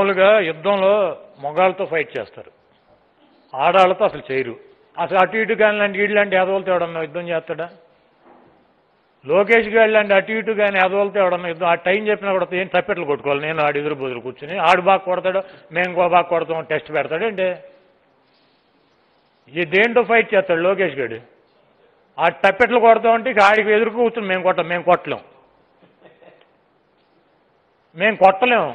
మామూలుగా యుద్ధంలో మొగాళ్ళతో ఫైట్ చేస్తారు ఆడాళ్ళతో అసలు చేయరు అసలు అటు ఇటు కానీ లాంటి వీళ్ళు లాంటి ఎదవలతో ఎవడన్నా యుద్ధం చేస్తాడా లోకేష్ గారు లాంటి అటు ఇటు కానీ ఎదవలతో ఎవడన్నా యుద్ధం ఆ టైం చెప్పినా కూడా ఏం తప్పెట్లు కొట్టుకోవాలి నేను ఆడు ఎదురు బదులు కూర్చుని ఆడు బాగా కొడతాడు మేము ఇంకో బాగా కొడతాం టెస్ట్ పెడతాడు ఏంటి ఈ దేంట్లో ఫైట్ చేస్తాడు లోకేష్ గారు ఆ టప్పెట్లు కొడతాం అంటే ఇక ఆడికి ఎదురు కూర్చుని మేము కొట్టం మేము కొట్టలేం మేము కొట్టలేము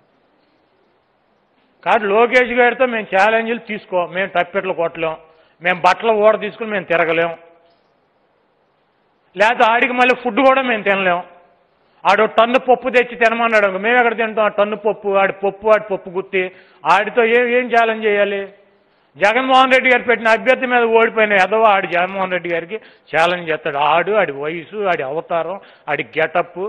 కాదు లోకేష్ గారితో మేము ఛాలెంజ్లు తీసుకో మేము టప్పెట్లు కొట్టలేం మేము బట్టలు ఓడ తీసుకుని మేము తిరగలేం లేకపోతే ఆడికి మళ్ళీ ఫుడ్ కూడా మేము తినలేం ఆడు టన్ను పప్పు తెచ్చి తినమన్నాడు అనుకో, మేము ఎక్కడ తింటాం ఆ టన్ను పప్పు ఆడి పప్పు ఆడి పప్పు గుత్తి ఆడితో ఏం ఏం ఛాలెంజ్ చేయాలి జగన్మోహన్ రెడ్డి గారు పెట్టిన అభ్యర్థి మీద ఓడిపోయిన ఎదవ ఆడి జగన్మోహన్ రెడ్డి గారికి ఛాలెంజ్ చేస్తాడు ఆడు ఆడి వయసు ఆడి అవతారం ఆడి గెటప్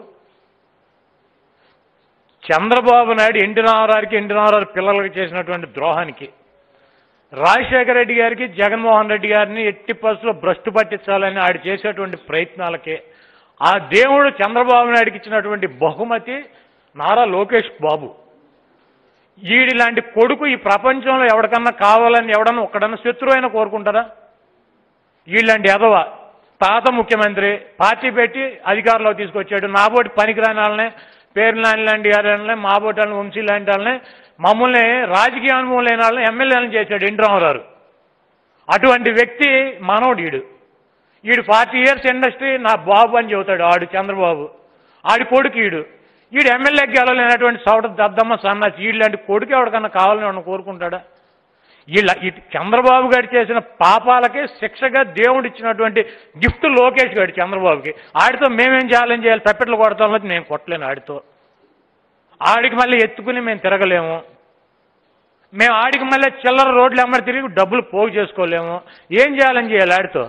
చంద్రబాబు నాయుడు ఎన్టీ రామారావుకి ఎన్టీ రామారావు పిల్లలకి చేసినటువంటి ద్రోహానికి రాజశేఖర రెడ్డి గారికి జగన్మోహన్ రెడ్డి గారిని ఎట్టి పరిస్థితుల్లో భ్రష్టు పట్టించాలని ఆడు చేసేటువంటి ప్రయత్నాలకి ఆ దేవుడు చంద్రబాబు నాయుడికి ఇచ్చినటువంటి బహుమతి నారా లోకేష్ బాబు ఈడి లాంటి కొడుకు ఈ ప్రపంచంలో ఎవరికన్నా కావాలని ఎవడన్నా ఒక్కడన్నా శత్రువు అయినా కోరుకుంటారా వీళ్ళంటి ఎదవ తాత ముఖ్యమంత్రి పార్టీ పెట్టి అధికారంలో తీసుకొచ్చాడు నాబోటి పనికిరాని వాళ్ళని పేరు లాంటి లాంటి గారిని మాబోటి వాళ్ళని వంశీ లాంటి వాళ్ళని మమ్మల్ని రాజకీయ అనుభవం లేని వాళ్ళని ఎమ్మెల్యేలను చేశాడు ఎన్టీ రామారావు అటువంటి వ్యక్తి మనోడు ఈడు ఈడు ఫార్టీ ఇయర్స్ ఇండస్ట్రీ నా బాబు అని చెబుతాడు ఆడు చంద్రబాబు ఆడి కొడుకు ఈడు ఈడు ఎమ్మెల్యేకి గెలవలేనటువంటి సౌట దద్దమ్మ సన్నాసి ఈడు లాంటి కొడుకు ఎవరికన్నా కావాలని వాడిని కోరుకుంటాడా వీళ్ళ ఈ చంద్రబాబు గారు చేసిన పాపాలకి శిక్షగా దేవుడు ఇచ్చినటువంటి గిఫ్ట్ లోకేష్ గారు చంద్రబాబుకి ఆడితో మేమేం ఛాలెంజ్ చేయాలి తప్పెట్లు కొడతాం లేదు నేను కొట్టలేను ఆడితో ఆడికి మళ్ళీ ఎత్తుకుని మేము తిరగలేము మేము ఆడికి మళ్ళీ చిల్లర రోడ్లు ఎమ్మడి తిరిగి డబ్బులు పోగు చేసుకోలేము ఏం ఛాలెంజ్ చేయాలి ఆడితో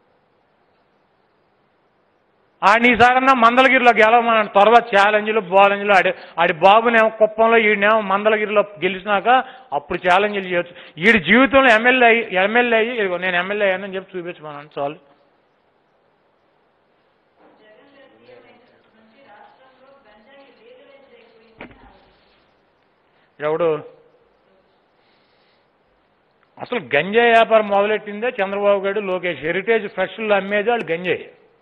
ఆడిని ఈసారన్నా మందలగిరిలో గెలవమన్నాడు తర్వాత ఛాలెంజ్లు బాలెంజ్లు ఆడి ఆడి బాబునేమో కుప్పంలో ఈయనేమో మందలగిరిలో గెలిచినాక అప్పుడు ఛాలెంజ్లు చేయొచ్చు ఈడి జీవితంలో ఎమ్మెల్యే అయ్యి ఎమ్మెల్యే అయ్యి ఇదిగో నేను ఎమ్మెల్యే అయ్యానని చెప్పి చూపించమన్నాను చాలు ఎవడు అసలు గంజాయి వ్యాపారం మొదలెట్టిందే చంద్రబాబు గారు లోకేష్ హెరిటేజ్ ఫ్రెష్లు అమ్మేది వాళ్ళు గంజాయి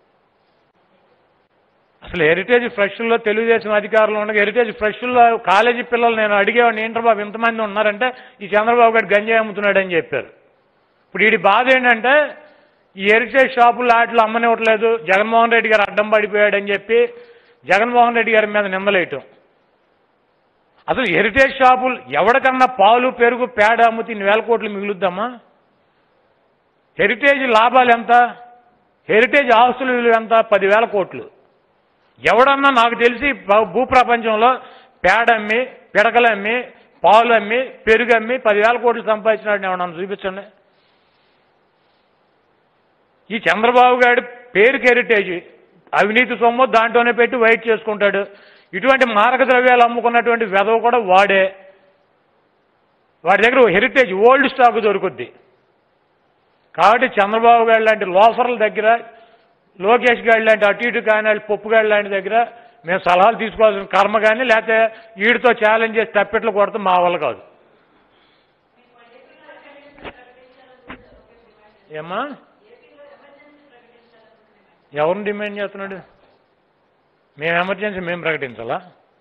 అసలు హెరిటేజ్ ఫ్రెష్లో తెలుగుదేశం అధికారులు ఉండగా హెరిటేజ్ ఫ్రెష్లో కాలేజీ పిల్లలు నేను అడిగేవాడిని ఏంటర్ బాబు ఇంతమంది ఉన్నారంటే ఈ చంద్రబాబు గారు గంజాయి అమ్ముతున్నాడని చెప్పారు ఇప్పుడు వీడి బాధ ఏంటంటే ఈ హెరిటేజ్ షాపులు ఆటలు అమ్మనివ్వట్లేదు జగన్మోహన్ రెడ్డి గారు అడ్డం పడిపోయాడని చెప్పి జగన్మోహన్ రెడ్డి గారి మీద నిందలేయటం అసలు హెరిటేజ్ షాపులు ఎవరికన్నా పాలు పెరుగు పేడ అమ్ముతే ఇన్ని వేల కోట్లు మిగులుద్దామా హెరిటేజ్ లాభాలు ఎంత హెరిటేజ్ ఆస్తుల విలువ ఎంత పదివేల కోట్లు ఎవడన్నా నాకు తెలిసి భూ- భూప్రపంచంలో పేడ అమ్మి పిడకలు అమ్మి పాలు అమ్మి పెరుగు అమ్మి పదివేల కోట్లు సంపాదించినాడు ఎవడన్నా చూపించండి ఈ చంద్రబాబు గారి పేరుకి హెరిటేజ్ అవినీతి సొమ్ము దాంట్లోనే పెట్టి వైట్ చేసుకుంటాడు ఇటువంటి మారక ద్రవ్యాలు అమ్ముకున్నటువంటి వెధవ కూడా వాడే వాడి దగ్గర హెరిటేజ్ ఓల్డ్ స్టాక్ దొరుకుద్ది కాబట్టి చంద్రబాబు గారు లాంటి లోఫర్ల దగ్గర లోకేష్ గారి లాంటి అటు ఇటు కానీ వాళ్ళు పప్పు గారి లాంటి దగ్గర మేము సలహాలు తీసుకోవాల్సిన కర్మ కానీ లేకపోతే వీడితో ఛాలెంజ్ చేసి తప్పెట్లు కొడితే మా వల్ల కాదు ఏమ్మా ఎవరిని డిమాండ్ చేస్తున్నాడు మేము ఎమర్జెన్సీ మేము ప్రకటించాలా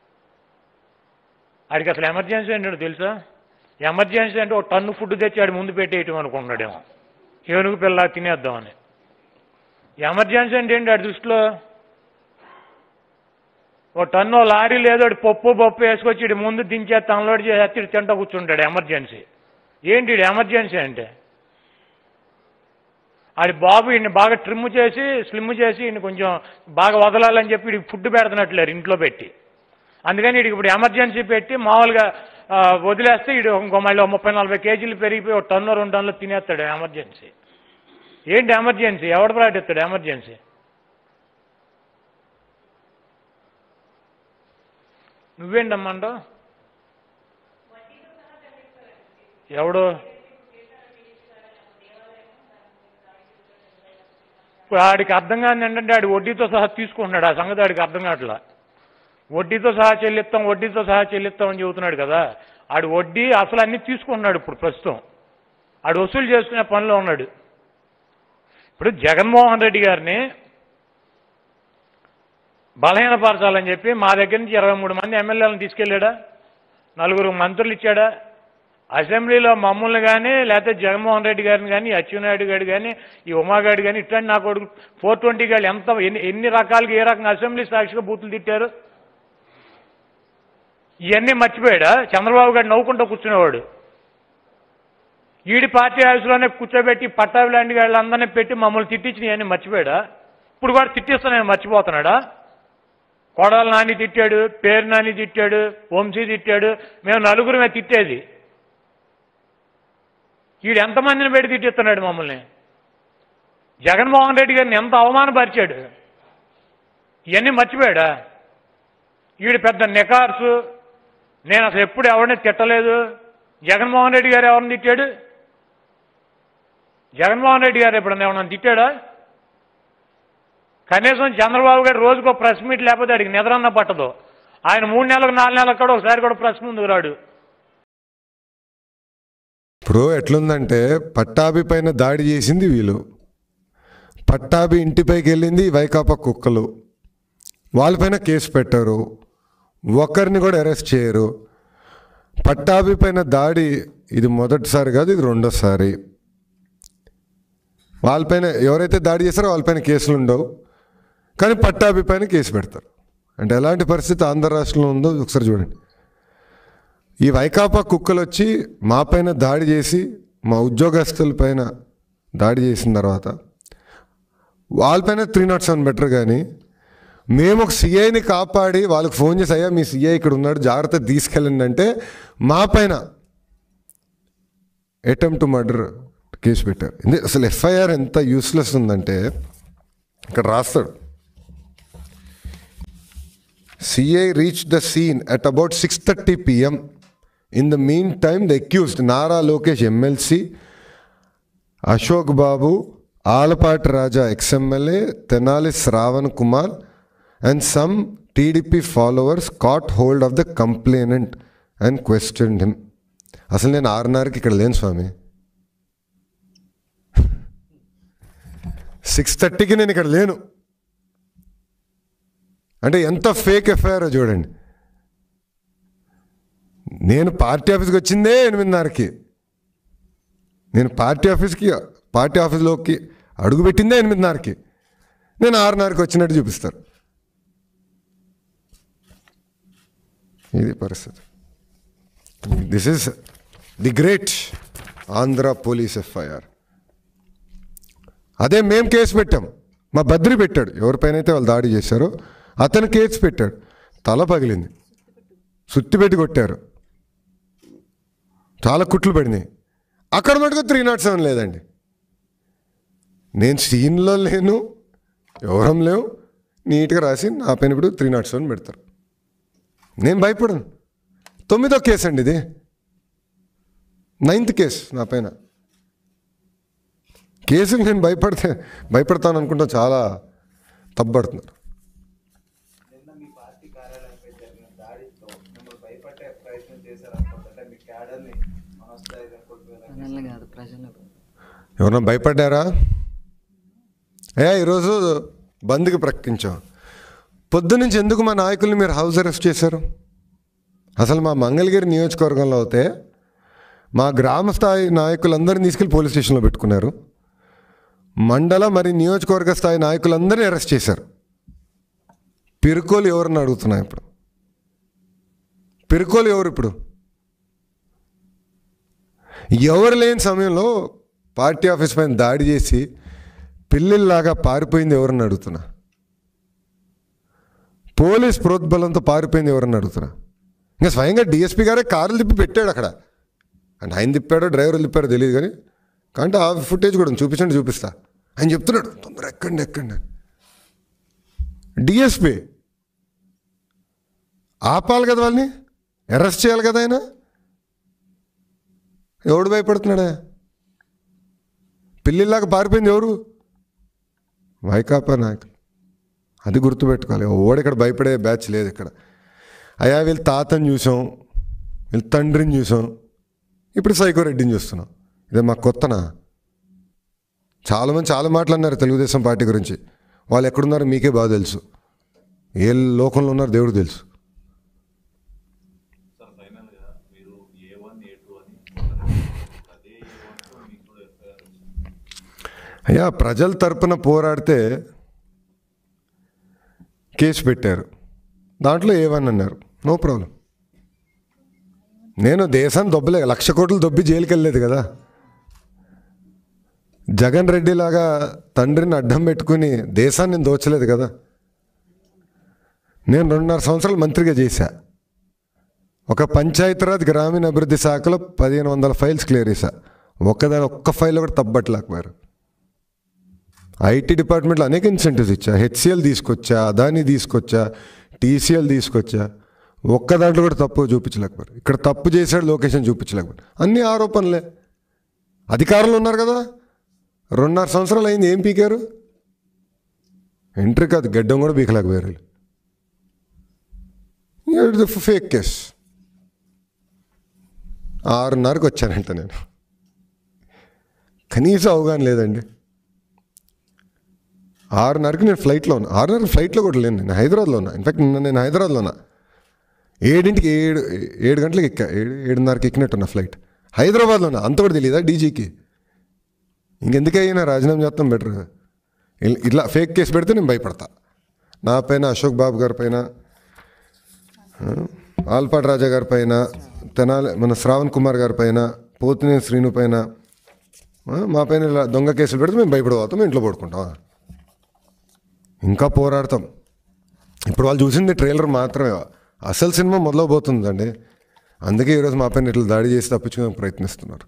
ఆడికి అసలు ఎమర్జెన్సీ ఏంటో తెలుసా ఎమర్జెన్సీ అంటే ఒక టన్ను ఫుడ్ తెచ్చి ఆడి ముందు పెట్టేయటం అనుకున్నాడేమో ఏనుగు పిల్ల తినేద్దామని ఎమర్జెన్సీ అంటే ఏంటి ఆడి దృష్టిలో ఓ టన్ను లారీ లేదో వాడు పప్పు పప్పు వేసుకొచ్చి ఇటు ముందు దించేస్తే అన్లోడ్ చేసి ఇటు తింటా కూర్చుంటాడు ఎమర్జెన్సీ ఏంటి ఈడు ఎమర్జెన్సీ అంటే ఆడి బాబు ఈయన్ని బాగా ట్రిమ్ చేసి స్లిమ్ చేసి ఈయన కొంచెం బాగా వదలాలని చెప్పి వీడికి ఫుడ్ పెడుతున్నట్లేరు ఇంట్లో పెట్టి అందుకని వీడికి ఇప్పుడు ఎమర్జెన్సీ పెట్టి మామూలుగా ఆ, వదిలేస్తే వీడు ఇంకో మళ్ళీ ఓ ముప్పై నలభై కేజీలు పెరిగిపోయి ఒక టన్ను రెండు టన్నులు తినేస్తాడు ఎమర్జెన్సీ ఏంటి ఎమర్జెన్సీ ఎవడు ప్రకటిస్తాడు ఎమర్జెన్సీ నువ్వేంటమ్మంటావు ఎవడు ఇప్పుడు ఆడికి అర్థం కాదు ఏంటంటే ఆడి వడ్డీతో సహా తీసుకుంటున్నాడు ఆ సంగతి ఆడికి అర్థం కావట్లా వడ్డీతో సహా చెల్లిస్తాం వడ్డీతో సహా చెల్లిస్తాం అని చెబుతున్నాడు కదా ఆడు వడ్డీ అసలు అన్ని తీసుకున్నాడు ఇప్పుడు ప్రస్తుతం ఆడు వసూలు చేసుకునే పనిలో ఉన్నాడు ఇప్పుడు జగన్మోహన్ రెడ్డి గారిని బలహీనపరచాలని చెప్పి మా దగ్గర నుంచి ఇరవై మూడు మంది ఎమ్మెల్యేలను తీసుకెళ్ళాడా నలుగురు మంత్రులు ఇచ్చాడా అసెంబ్లీలో మమ్మల్ని కానీ లేకపోతే జగన్మోహన్ రెడ్డి గారిని కానీ అచ్చెన్నాయుడు గారు కానీ ఈ ఉమాగాడు కానీ ఇట్లాంటి నా కొడుకు ఫోర్ ట్వంటీ గారు ఎంత ఎన్ని ఎన్ని రకాలుగా ఏ రకంగా అసెంబ్లీ సాక్షిగా బూతులు తిట్టారు ఇవన్నీ మర్చిపోయాడా చంద్రబాబు గారు నవ్వుకుంటూ కూర్చునేవాడు ఈడి పార్టీ ఆఫీసులోనే కూర్చోబెట్టి పట్టాభి లాంటి వాళ్ళందరినీ పెట్టి మమ్మల్ని తిట్టించిన ఇవన్నీ మర్చిపోయాడా ఇప్పుడు కూడా తిట్టిస్తున్నాను మర్చిపోతున్నాడా కొడాలి నాని తిట్టాడు పేరు నాని తిట్టాడు వంశీ తిట్టాడు మేము నలుగురమే తిట్టేది వీడు ఎంతమందిని పెట్టి తిట్టిస్తున్నాడు మమ్మల్ని జగన్మోహన్ రెడ్డి గారిని ఎంత అవమానపరిచాడు ఇవన్నీ మర్చిపోయాడా వీడు పెద్ద నికార్సు నేను అసలు ఎప్పుడు ఎవరిని తిట్టలేదు జగన్మోహన్ రెడ్డి గారు ఎవరిని తిట్టాడు జగన్మోహన్ రెడ్డి గారు ఎప్పుడన్నా ఎవరన్నా తిట్టాడా కనీసం చంద్రబాబు గారు రోజుకో ప్రెస్ మీట్ లేకపోతే అడిగి నిద్రన్న పట్టదు ఆయన మూడు నెలలకు నాలుగు నెలలకు కూడా ఒకసారి కూడా ప్రెస్ ముందుకు రాడు ఇప్పుడు ఎట్లుందంటే పట్టాభి పైన దాడి చేసింది వీళ్ళు పట్టాభి ఇంటిపైకి వెళ్ళింది ఈ వైకాపా కుక్కలు వాళ్ళపైన కేసు పెట్టారు ఒకరిని కూడా అరెస్ట్ చేయరు పట్టాభి పైన దాడి ఇది మొదటిసారి కాదు ఇది రెండోసారి వాళ్ళపైన ఎవరైతే దాడి చేస్తారో వాళ్ళపైన కేసులు ఉండవు కానీ పట్టాభి పైన కేసు పెడతారు అంటే ఎలాంటి పరిస్థితి ఆంధ్ర రాష్ట్రంలో ఉందో ఒకసారి చూడండి ఈ వైకాపా కుక్కలు వచ్చి మా పైన దాడి చేసి మా ఉద్యోగస్తుల పైన దాడి చేసిన తర్వాత వాళ్ళపైన త్రీ నాట్ సెవెన్ బెటర్ కానీ మేము ఒక సిఐని కాపాడి వాళ్ళకి ఫోన్ చేసి అయ్యా మీ సిఐ ఇక్కడ ఉన్నాడు జాగ్రత్త తీసుకెళ్ళండి అంటే మా పైన అటెంప్ట్ టు మర్డర్ కేసు పెట్టారు ఇది అసలు ఎఫ్ఐఆర్ ఎంత యూస్లెస్ ఉందంటే ఇక్కడ రాస్తాడు CI reach the scene at about six thirty PM in the mean time the accused Nara Lokesh MLC Ashok Babu Alapati Raja ex MLA Tenali Sravan Kumar and some TDP followers caught hold of the complainant and question him అసలు నేను ఆరున్నరకి ఇక్కడ లేను స్వామి six థర్టీకి నేను ఇక్కడ లేను అంటే ఎంత ఫేక్ ఎఫ్ఐఆర్ చూడండి నేను పార్టీ ఆఫీస్కి వచ్చిందే ఎనిమిదిన్నరకి నేను పార్టీ ఆఫీస్కి పార్టీ ఆఫీస్లోకి అడుగు పెట్టిందే ఎనిమిదిన్నరకి నేను ఆరున్నరకి వచ్చినట్టు చూపిస్తారు ఇది పరిస్థితి this is the great Andhra police FIR అదే మేము కేసు పెట్టాం మా బద్రి పెట్టాడు ఎవరిపైన అయితే వాళ్ళు దాడి చేశారో అతను కేసు పెట్టాడు తల పగిలింది సుత్తి పెట్టి కొట్టారు చాలా కుట్లు పడినాయి అక్కడ మటుకు త్రీ నాట్ సెవెన్ లేదండి నేను సీన్లో లేను ఎవరం లేవు నీట్గా రాసి నా పైన ఇప్పుడు త్రీ నాట్ సెవెన్ పెడతారు నేను భయపడను తొమ్మిదో కేసు అండి ఇది నైన్త్ కేసు నా పైన కేసులు నేను భయపడితే భయపడతాను అనుకుంటా చాలా తప్పబడుతున్నారు నిన్న మీ పార్టీ కార్యాలయంపై జరిగిన దాడితో మిమ్మల్ని భయపట్టే ప్రయత్నం చేశారనుకుంటే మీ క్యాడర్ని మనస్థాయిగా కొట్టుకుని మనల్ని కాదు ప్రజలు ఎవరన్నా భయపడ్డారా అయ్యా ఈరోజు బంద్కి ప్రకటించాం పొద్దు నుంచి ఎందుకు మా నాయకుల్ని మీరు హౌస్ అరెస్ట్ చేశారు అసలు మా మంగళగిరి నియోజకవర్గంలో అయితే మా గ్రామ స్థాయి నాయకులందరినీ తీసుకెళ్ళి పోలీస్ స్టేషన్లో పెట్టుకున్నారు మండల మరి నియోజకవర్గ స్థాయి నాయకులందరినీ అరెస్ట్ చేశారు పిరుకోలు ఎవరని అడుగుతున్నా ఇప్పుడు పిరుకోలు ఎవరు ఇప్పుడు ఎవరు లేని సమయంలో పార్టీ ఆఫీస్ పైన దాడి చేసి పిల్లిల్లాగా పారిపోయింది ఎవరని అడుగుతున్నా పోలీస్ ప్రోద్బలంతో పారిపోయింది ఎవరని అడుగుతున్నా ఇంకా స్వయంగా డిఎస్పీ గారే కార్లు తిప్పి పెట్టాడు అక్కడ అంటే ఆయన తిప్పాడో డ్రైవర్ తిప్పాడో తెలియదు కానీ కాబట్టి ఆ ఫుటేజ్ కూడా ఉంది. చూపించండి చూపిస్తా ఆయన చెప్తున్నాడు తొందర ఎక్కండి ఎక్కండి డిఎస్పీ ఆపాలి కదా వాళ్ళని అరెస్ట్ చేయాలి కదా ఆయన ఎవడు భయపడుతున్నాడా పిల్లిలాగా పారిపోయింది ఎవరు వైకాపా నాయకులు అది గుర్తుపెట్టుకోవాలి ఓడి ఇక్కడ భయపడే బ్యాచ్ లేదు ఇక్కడ అయ్యా వీళ్ళు తాతని చూసాం వీళ్ళ తండ్రిని చూసాం ఇప్పుడు సైకో రెడ్డిని చూస్తున్నాం ఇదే మాకు కొత్తనా చాలామంది చాలా మాటలు అన్నారు తెలుగుదేశం పార్టీ గురించి వాళ్ళు ఎక్కడున్నారో మీకే బాగా తెలుసు ఏ లోకంలో ఉన్నారో దేవుడు తెలుసు సార్ ఫైనల్ గా మీరు ఏ వన్ ఏ టూ అని అదే ఏ వన్ తో మీకు కూడా ఎఫ్ఐఆర్ వచ్చింది అయ్యా ప్రజల తరపున పోరాడితే కేసు పెట్టారు దాంట్లో ఏవని అన్నారు నో ప్రాబ్లం నేను దేశాన్ని దొబ్బలే లక్ష కోట్లు దొబ్బి జైలుకి వెళ్ళలేదు కదా జగన్ రెడ్డి లాగా తండ్రిని అడ్డం పెట్టుకుని దేశాన్ని నేను దోచలేదు కదా నేను రెండున్నర సంవత్సరాలు మంత్రిగా చేశా ఒక పంచాయతీరాజ్ గ్రామీణ అభివృద్ధి శాఖలో పదిహేను వందల ఫైల్స్ క్లియర్ చేశా ఒక్కదాని ఒక్క ఫైల్ కూడా తప్పట్లేకపోయారు ఐటీ డిపార్ట్మెంట్లో అనేక ఇన్సెంటివ్స్ ఇచ్చా హెచ్సిఎల్ తీసుకొచ్చా అదాని తీసుకొచ్చా టీసీఎల్ తీసుకొచ్చా ఒక్క దాంట్లో కూడా తప్పు చూపించలేకపోయారు ఇక్కడ తప్పు చేశాడు లొకేషన్ చూపించలేకపోయారు అన్ని ఆరోపణలే అధికారంలో ఉన్నారు కదా రెండున్నర సంవత్సరాలు అయింది ఏం పీకారు ఎంట్రీ కాదు గడ్డం కూడా పీకలేకపోయారు వీళ్ళు ఫేక్ కేస్ ఆరున్నరకు వచ్చానంట నేను కనీసం అవగాహన లేదండి ఆరున్నరకి నేను ఫ్లైట్లో ఉన్నా ఆరున్నర ఫ్లైట్లో కూడా లేను నేను హైదరాబాద్లో ఉన్నా ఇన్ఫాక్ట్ నిన్న నేను హైదరాబాద్లో ఉన్నా ఏడింటికి ఏడు ఏడు గంటలకు ఎక్కా ఏడు ఏడున్నరకి ఎక్కినట్టున్నా ఫ్లైట్ హైదరాబాద్లో ఉన్నా అంత కూడా తెలియదా డీజీకి ఇంకెందుకైనా రాజీనామా చేస్తాం బెటర్ ఇట్లా ఫేక్ కేసు పెడితే నేను భయపడతా నా పైన అశోక్ బాబు గారి పైన ఆ, ఆల్పాటి రాజా గారి పైన తెనాలి మన శ్రావణ్ కుమార్ గారి పైన పోతినేని శ్రీను పైన ఆ, మా పైన ఇలా దొంగ కేసులు పెడితే మేము భయపడిపోతాం ఇంట్లో పడుకుంటాం ఇంకా పోరాడతాం ఇప్పుడు వాళ్ళు చూసింది ట్రైలర్ మాత్రమే అసలు సినిమా మొదలవబోతుందండి అందుకే ఈరోజు మా పైన ఇట్లా దాడి చేసి తప్పించుకోవడానికి ప్రయత్నిస్తున్నారు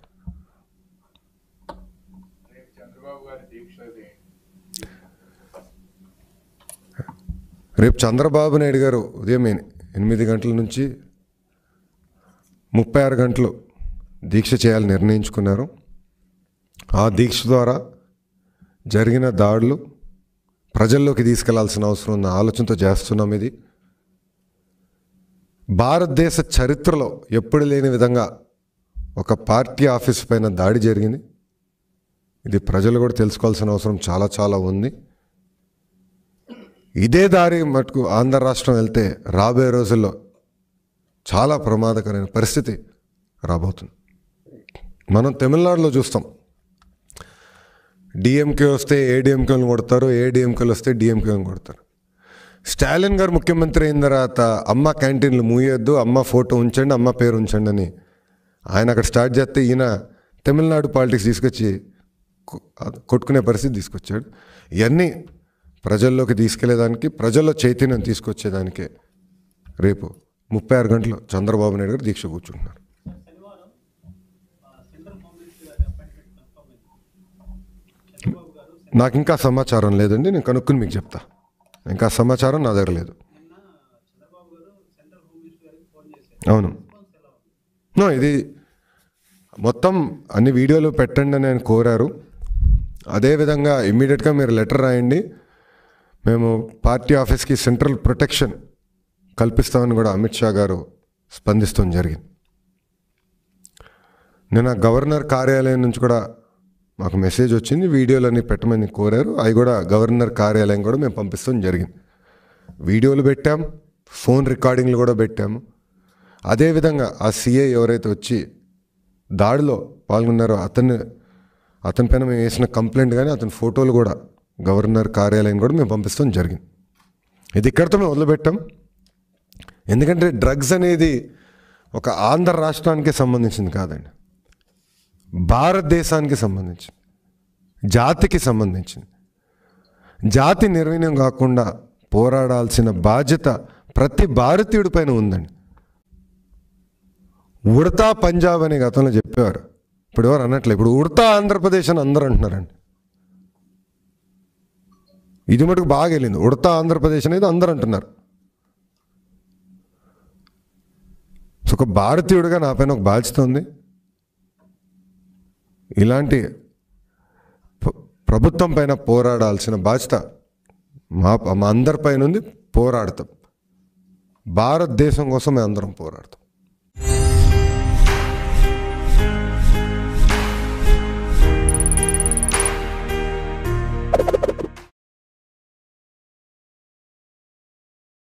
రేపు చంద్రబాబు గారి దీక్ష అది రేపు చంద్రబాబు నాయుడు గారు ఉదయం ఎని- ఎనిమిది గంటల నుంచి ముప్పై ఆరు గంటలు దీక్ష చేయాలని నిర్ణయించుకున్నారు ఆ దీక్ష ద్వారా జరిగిన దాడులు ప్రజల్లోకి తీసుకెళ్లాల్సిన అవసరం ఉన్న ఆలోచనతో చేస్తున్నాం ఇది భారతదేశ చరిత్రలో ఎప్పుడు లేని విధంగా ఒక పార్టీ ఆఫీస్ పైన దాడి జరిగింది ఇది ప్రజలు కూడా తెలుసుకోవాల్సిన అవసరం చాలా చాలా ఉంది ఇదే దారి మటుకు ఆంధ్ర రాష్ట్రం వెళ్తే రాబోయే రోజుల్లో చాలా ప్రమాదకరమైన పరిస్థితి రాబోతుంది మనం తమిళనాడులో చూస్తాం డిఎంకే వస్తే ఏడిఎంకేని కొడతారు ఏడిఎంకేలు వస్తే డిఎంకేని కొడతారు స్టాలిన్ గారు ముఖ్యమంత్రి అయిన తర్వాత అమ్మ క్యాంటీన్లు మూయొద్దు అమ్మ ఫోటో ఉంచండి అమ్మ పేరు ఉంచండి అని ఆయన అక్కడ స్టార్ట్ చేస్తే ఈయన తమిళనాడు పాలిటిక్స్ తీసుకొచ్చి కొ- అది కొట్టుకునే పరిస్థితి తీసుకొచ్చాడు ఇవన్నీ ప్రజల్లోకి తీసుకెళ్లేదానికి ప్రజల్లో చైతన్యం తీసుకొచ్చేదానికే రేపు ముప్పై ఆరు గంటలు చంద్రబాబు నాయుడు గారు దీక్ష కూర్చుంటున్నారు శనివారం ఆ, సెంట్రల్ హోమ్ మినిస్టర్ గారి అపాయింట్మెంట్ కన్ఫర్మ్ అయింది చంద్రబాబు గారు నాకు ఇంకా సమాచారం లేదండి నేను కనుక్కుని మీకు చెప్తా ఇంకా సమాచారం నా దగ్గర లేదు నిన్న చంద్రబాబు గారు సెంట్రల్ హోమ్ మినిస్టర్ గారికి ఫోన్ చేశారు అవును రెస్పాన్స్ ఎలా ఉంది నో ఇది మొత్తం అన్ని వీడియోలు పెట్టండి అని ఆయన కోరారు అదేవిధంగా ఇమ్మీడియట్గా మీరు లెటర్ రాయండి మేము పార్టీ ఆఫీస్కి సెంట్రల్ ప్రొటెక్షన్ కల్పిస్తామని కూడా అమిత్ షా గారు స్పందిస్తాం జరిగింది నిన్న గవర్నర్ కార్యాలయం నుంచి కూడా మాకు మెసేజ్ వచ్చింది వీడియోలన్నీ పెట్టమని కోరారు అవి కూడా గవర్నర్ కార్యాలయం కూడా మేము పంపిస్తాం జరిగింది వీడియోలు పెట్టాం ఫోన్ రికార్డింగ్లు కూడా పెట్టాము అదేవిధంగా ఆ సీఏ ఎవరైతే వచ్చి దాడిలో పాల్గొన్నారో అతన్ని అతని పైన మేము వేసిన కంప్లైంట్ కానీ అతని ఫోటోలు కూడా గవర్నర్ కార్యాలయం కూడా మేము పంపిస్తాం జరిగింది ఇది ఇక్కడితో మేము వదిలిపెట్టాం ఎందుకంటే డ్రగ్స్ అనేది ఒక ఆంధ్ర రాష్ట్రానికి సంబంధించింది కాదండి భారతదేశానికి సంబంధించింది జాతికి సంబంధించింది జాతి నిర్వీణ్యం కాకుండా పోరాడాల్సిన బాధ్యత ప్రతి భారతీయుడి పైన ఉందండి ఉడతా పంజాబ్ అనే గతంలో చెప్పేవారు ఇప్పుడు ఎవరు అనట్లే ఇప్పుడు ఉడతా ఆంధ్రప్రదేశ్ అని అందరూ అంటున్నారండి ఇది మటుకు బాగా వెళ్ళింది ఉడతా ఆంధ్రప్రదేశ్ అనేది అందరూ అంటున్నారు సో ఒక భారతీయుడిగా నా పైన ఒక బాధ్యత ఉంది ఇలాంటి ప్ర- ప్రభుత్వం పైన పోరాడాల్సిన బాధ్యత మా మా అందరిపైన ఉంది పోరాడతాం భారతదేశం కోసం మేము అందరం పోరాడతాం